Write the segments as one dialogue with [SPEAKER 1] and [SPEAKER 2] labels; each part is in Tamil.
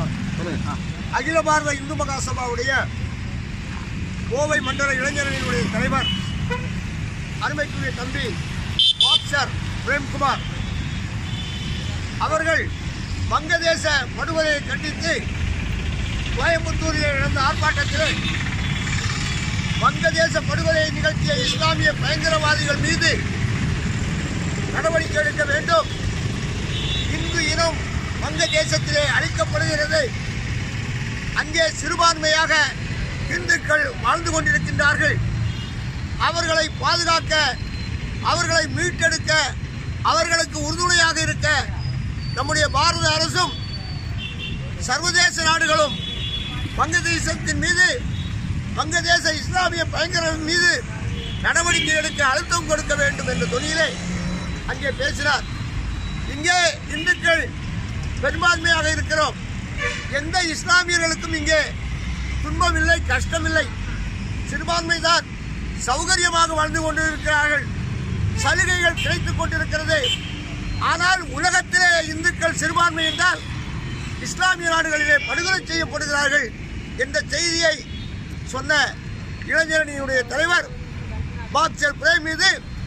[SPEAKER 1] அகில பாரத இந்து மகாசபாவுடைய கோவை மண்டல இளைஞரணியினுடைய தலைவர் அருமைக்குரிய தம்பி பாக்சர் பிரேம்குமார் அவர்கள் வங்கதேச படுகொலையை கண்டித்து கோயம்புத்தூரில் நடந்த ஆர்ப்பாட்டத்தில் வங்கதேச படுகொலையை நிகழ்த்திய இஸ்லாமிய பயங்கரவாதிகள் மீது நடவடிக்கை எடுக்க வேண்டும் இந்து இனம் வங்கதேசத்திலே அழிக்கப்படுகிறது அங்கே சிறுபான்மையாக இந்துக்கள் வாழ்ந்து கொண்டிருக்கின்றார்கள் அவர்களை பாதுகாக்க அவர்களை மீட்டெடுக்க அவர்களுக்கு உறுதுணையாக இருக்க நம்முடைய பாரத அரசும் சர்வதேச நாடுகளும் வங்கதேசத்தின் மீது வங்கதேச இஸ்லாமிய பயங்கரவாத மீது நடவடிக்கை எடுக்க அழுத்தம் கொடுக்க வேண்டும் என்ற தொனியிலே அங்கே பேசினார் இங்கே இந்துக்கள் பெரும்பான்மையாக இருக்கிறோம் எந்த இஸ்லாமியர்களுக்கும் இங்கே துன்பம் இல்லை கஷ்டம் இல்லை சிறுபான்மைதான் சௌகரியமாக வாழ்ந்து கொண்டிருக்கிறார்கள் சலுகைகள் கிடைத்துக் கொண்டிருக்கிறது ஆனால் உலகத்திலே இந்துக்கள் சிறுபான்மை என்றால் இஸ்லாமிய நாடுகளிலே படுகொலை செய்யப்படுகிறார்கள் என்ற செய்தியை சொன்ன இளைஞரணியுடைய தலைவர் பாக்சர் பிரேம் மீது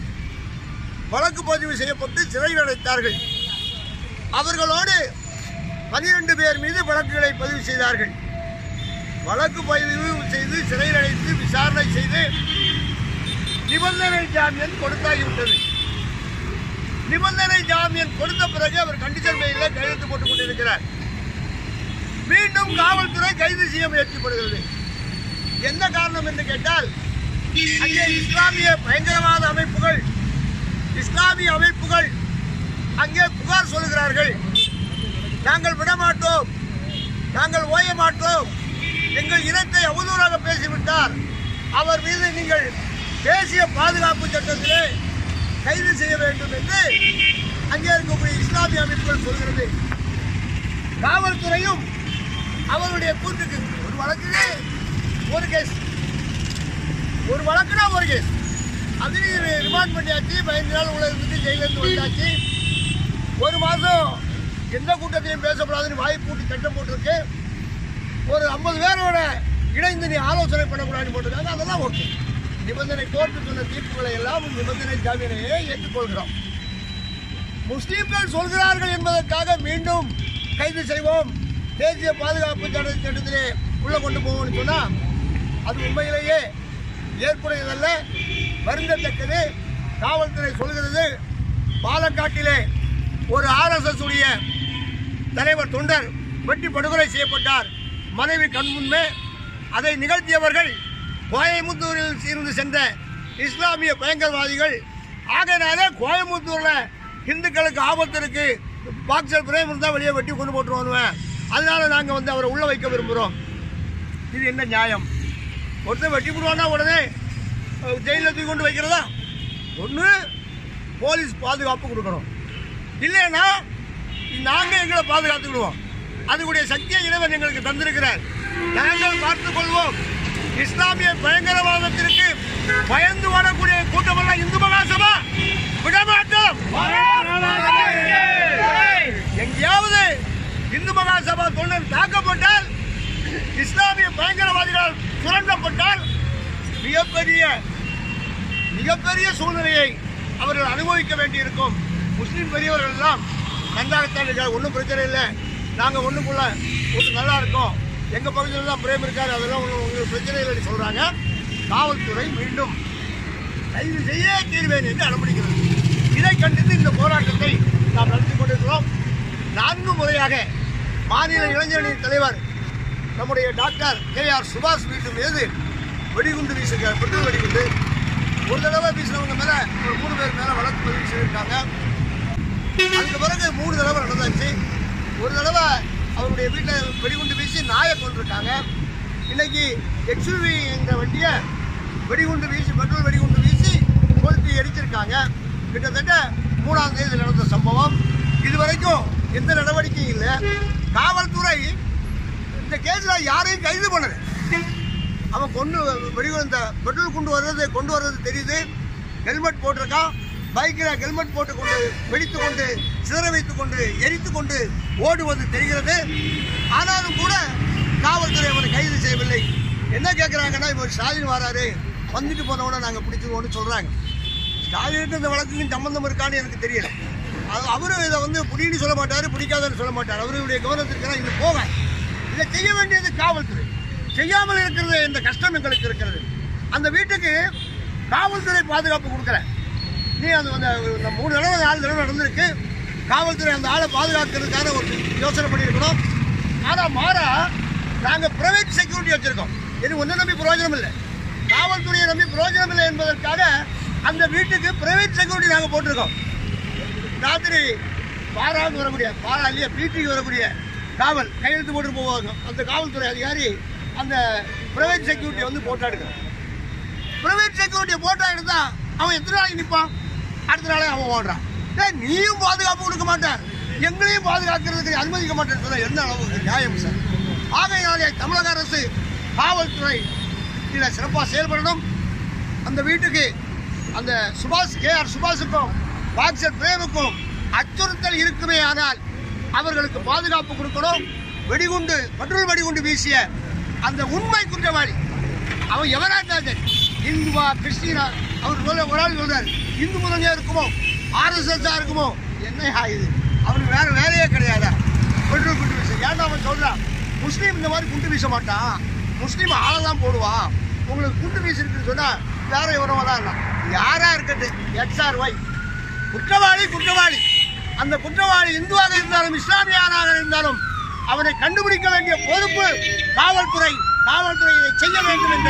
[SPEAKER 1] வழக்கு பதிவு செய்யப்பட்டு சிறையில் அடைத்தார்கள் அவர்களோடு பனிரெண்டு பேர் மீது வழக்குகளை பதிவு செய்தார்கள் வழக்கு பதிவு செய்து சிறையில் அடைத்து விசாரணை செய்து நிபந்தனை ஜாமீன் கொடுத்தாகிவிட்டது நிபந்தனை ஜாமீன் கொடுத்த பிறகு அவர் கண்டிஷன் பெயிலில் கையெழுத்து போட்டுக் கொண்டிருக்கிறார் மீண்டும் காவல்துறை கைது செய்ய முயற்சிப்படுகிறது என்ன காரணம் என்று கேட்டால் அங்கே இஸ்லாமிய பயங்கரவாத அமைப்புகள் இஸ்லாமிய அமைப்புகள் அங்கே புகார் சொல்கிறார்கள் நாங்கள் விடமாட்டோம் நாங்கள் ஓய மாட்டோம் எங்கள் இனத்தை அவதூறாக பேசிவிட்டார் அவர் மீது நீங்கள் தேசிய பாதுகாப்பு சட்டத்திலே கைது செய்ய வேண்டும் என்று அங்கே இருக்கக்கூடிய இஸ்லாமிய அமைப்புகள் சொல்கிறது காவல்துறையும் அவருடைய கூட்டுக்கு ஒரு வழக்குக்கு ஒரு கேஸ் ஒரு வழக்குனா ஒரு கேஸ் அதையும் ரிமாண்ட் பண்ணியாச்சு பதினஞ்சு நாள் உள்ள இருந்துட்டு ஜெயிலிருந்து வந்தாச்சு ஒரு மாதம் எந்த கூட்டத்திலையும் பேசக்கூடாதுன்னு வாய் பூட்டி சட்டம் போட்டிருக்கு ஒரு ஐம்பது பேரோட இணைந்து நீ ஆலோசனை பண்ணக்கூடாதுன்னு போட்டிருக்காங்க அதெல்லாம் ஓகே நிபந்தனை கோர்ட்டு சொன்ன தீர்ப்புகளை எல்லாம் நிபந்தனை ஜாமீனையே ஏற்றுக்கொள்கிறோம் முஸ்லீம்கள் சொல்கிறார்கள் என்பதற்காக மீண்டும் கைது செய்வோம் தேசிய பாதுகாப்பு சட்ட சட்டத்திலே உள்ள கொண்டு போவோம்னு சொன்னா அது உண்மையிலேயே ஏற்புடையதல்ல வருந்தத்தக்கது காவல்துறை சொல்கிறது பாலக்காட்டிலே ஒரு ஆர்எஸ்எஸ் உடைய தலைவர் தொண்டர் வெட்டி படுகொலை செய்யப்பட்டார் மனைவி கண்முன்பே அதை நிகழ்த்தியவர்கள் கோயம்புத்தூரில் இருந்து சென்ற இஸ்லாமிய பயங்கரவாதிகள் ஆகையினாலே கோயம்புத்தூர்ல இந்துக்களுக்கு ஆபத்து இருக்கு பாக்சர் பிரேம் இருந்தால் வெளியே வெட்டி கொண்டு போட்டு வருவேன் அதனால நாங்கள் வந்து அவரை உள்ள வைக்க விரும்புகிறோம் இது என்ன நியாயம் ஒருத்தன் வெட்டி விடுவானா உடனே அஹ், ஜெயில்ல தூக்கி கொண்டு வைக்கிறதா ஒன்று போலீஸ் பாதுகாப்பு கொடுக்கணும் இல்லைன்னா நாங்கள் எங்களை பாதுகாத்துக்கிடுவோம் அதுக்குடைய சக்தியை இறைவன் எங்களுக்கு தந்திருக்கிறார் நாங்கள் பார்த்துக் கொள்வோம் இஸ்லாமிய பயங்கரவாதத்திற்கு பயந்து வாழக்கூடிய கூட்டமெல்லாம் இந்து மகாசபா விடமாட்டோம் எங்கேயாவது இந்து மகாசபா தொண்டர் தாக்கப்பட்டால் இஸ்லாமிய பயங்கரவாதிகள் சுரண்டப்பட்டால் மிகப்பெரிய மிகப்பெரிய சூழ்நிலையை அவர்கள் அனுபவிக்க வேண்டியிருக்கும் முஸ்லீம் பெரியவர்கள் எல்லாம் நன்றாகத்தான் இருக்கார் ஒன்றும் பிரச்சனை இல்லை நாங்கள் ஒன்றுக்குள்ள ஒரு நல்லா இருக்கோம் எங்கள் பகுதியில் தான் பிரேம் இருக்காரு அதெல்லாம் ஒன்றும் உங்களுக்கு பிரச்சனை இல்லைன்னு சொல்கிறாங்க காவல்துறை மீண்டும் கைது செய்ய தீர்வேன் என்று அனுமதிக்கிறது இதை கண்டித்து இந்த போராட்டத்தை நாம் நடத்தி கொண்டிருக்கிறோம் நான்கு முறையாக மாநில இளைஞரணியின் தலைவர் நம்முடைய டாக்டர் கே ஆர் சுபாஷ் வீட்டு மீது வெடிகுண்டு வீசுங்க பெட்ரோல் வெடிகுண்டு ஒரு தடவை வீசினவங்க மேல ஒரு மூணு பேர் மேல வழக்கு பதிவு செய்திருக்காங்க அதுக்கு பிறகு மூணு தடவை நடந்தாச்சு ஒரு தடவை அவருடைய வீட்டில் வெடிகுண்டு வீசி நாயை கொண்டிருக்காங்க இன்னைக்கு எக்ஸ்யூவி என்ற வண்டியை வெடிகுண்டு வீசி பெட்ரோல் வெடிகுண்டு வீசி கொளுத்தி எரிச்சிருக்காங்க கிட்டத்தட்ட மூணாம் தேதி நடந்த சம்பவம் இதுவரைக்கும் எந்த நடவடிக்கையும் இல்லை காவல்துறை இந்த கேஸில் யாரையும் கைது பண்ணல அவன் கொண்டு வெடிகுண்டு இந்த பெட்ரோல் கொண்டு வர்றது கொண்டு வர்றது தெரியுது ஹெல்மெட் போட்டிருக்கான் பைக்கில் ஹெல்மெட் போட்டு கொண்டு வெடித்து கொண்டு சிதற வைத்துக் கொண்டு எரித்து கொண்டு ஓடுவது தெரிகிறது ஆனாலும் கூட காவல்துறை அவரை கைது செய்யவில்லை என்ன கேட்குறாங்கன்னா இவர் ஸ்டாலின் வராரு வந்துட்டு போனவன நாங்கள் பிடிச்சிருவோம்னு சொல்கிறாங்க ஸ்டாலினுக்கு இந்த வழக்குக்கும் சம்பந்தம் இருக்கான்னு எனக்கு தெரியல அது அவரும் இதை வந்து பிடின்னு சொல்ல மாட்டார் பிடிக்காதன்னு சொல்ல மாட்டார் அவருடைய கவனத்திற்கு இது போக இதை செய்ய வேண்டியது காவல்துறை செய்யாமல் இருக்கிறது இந்த கஷ்டம் எங்களுக்கு இருக்கிறது அந்த வீட்டுக்கு காவல்துறை பாதுகாப்பு கொடுக்கல நீ அது அந்த இந்த மூணு தடவை நாலு தடவை நடந்திருக்கு காவல்துறை அந்த ஆளை பாதுகாக்கிறதுக்கான ஒரு யோசனை பண்ணியிருக்கணும் ஆனால் மாறா நாங்கள் பிரைவேட் செக்யூரிட்டி வச்சுருக்கோம் இது ஒன்றும் நம்பி பிரயோஜனம் இல்லை காவல்துறையை நம்பி பிரயோஜனம் இல்லை என்பதற்காக அந்த வீட்டுக்கு பிரைவேட் செக்யூரிட்டி நாங்கள் போட்டிருக்கோம் ராத்திரி பாராவுக்கு வரக்கூடிய பாரா இல்லையா பிடிக்கு வரக்கூடிய காவல் கையெழுத்து போட்டு போவாங்க அந்த காவல்துறை அதிகாரி அந்த பிரைவேட் செக்யூரிட்டியை வந்து போட்டோ எடுக்கிறான் பிரைவேட் செக்யூரிட்டியை போட்டோ எடுத்தா அவன் எத்தனை நாளைக்கு நிற்பான் அடுத்த நாளே அவன் ஓடுறான் டேய் நீயும் பாதுகாப்பு கொடுக்க மாட்டேன் எங்களையும் பாதுகாக்கிறதுக்கு அனுமதிக்க மாட்டேன்னு சொன்னா என்ன அளவுக்கு நியாயம் சார் ஆகையினாலே தமிழக அரசு காவல்துறை இதில் சிறப்பாக செயல்படணும் அந்த வீட்டுக்கு அந்த சுபாஷ் கே ஆர் சுபாஷுக்கும் பாக்ஸர் பிரேமுக்கும் அச்சுறுத்தல் இருக்குமே ஆனால் அவர்களுக்கு பாதுகாப்பு கொடுக்கணும் வெடிகுண்டு பெட்ரோல் வெடிகுண்டு வீசிய அந்த உண்மை குற்றவாளி அவன் எவரா இருந்தாலும் சரி இந்துவா கிறிஸ்டினா அவர் சொல்ல ஒரு ஆள் சொல்றாரு இந்து முதலியா இருக்குமோ ஆர்எஸ்எஸ்ஸா இருக்குமோ என்னையா இது அவனுக்கு வேற வேலையே கிடையாதா பெட்ரோல் குண்டு வீச ஏன்டா அவன் சொல்றான் முஸ்லீம் இந்த மாதிரி குண்டு வீச மாட்டான் முஸ்லீம் ஆளை தான் போடுவான் உங்களுக்கு குண்டு வீசிருக்குன்னு சொன்னா வேற எவனவெல்லாம் இல்லை யாரா இருக்கட்டும் எக்ஸ்ஆர் ஒய் குற்றவாளி குற்றவாளி அந்த குற்றவாளி இந்துவாக இருந்தாலும் இஸ்லாமியனாக இருந்தாலும் அவனை கண்டுபிடிக்க வேண்டிய பொறுப்பு காவல்துறை காவல்துறை இதை செய்ய வேண்டும் என்ற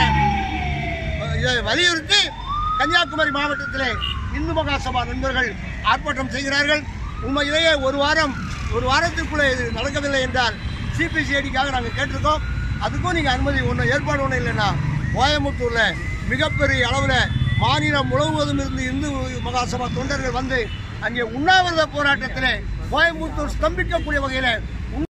[SPEAKER 1] அஹ், இதை வலியுறுத்தி கன்னியாகுமரி மாவட்டத்திலே இந்து மகாசபா நண்பர்கள் ஆர்ப்பாட்டம் செய்கிறார்கள் உண்மையிலேயே ஒரு வாரம் ஒரு வாரத்திற்குள்ளே இது நடக்கவில்லை என்றால் சிபிசிஐடிக்காக நாங்கள் கேட்டிருக்கோம் அதுக்கும் நீங்கள் அனுமதி ஒன்றும் ஏற்பாடு ஒன்றும் இல்லைன்னா கோயம்புத்தூரில் மிகப்பெரிய அளவில் மாநிலம் முழுவதும் இருந்து இந்து மகாசபா தொண்டர்கள் வந்து அங்கே உண்ணாவிரத போராட்டத்திலே கோயம்புத்தூர் ஸ்தம்பிக்கக்கூடிய வகையில்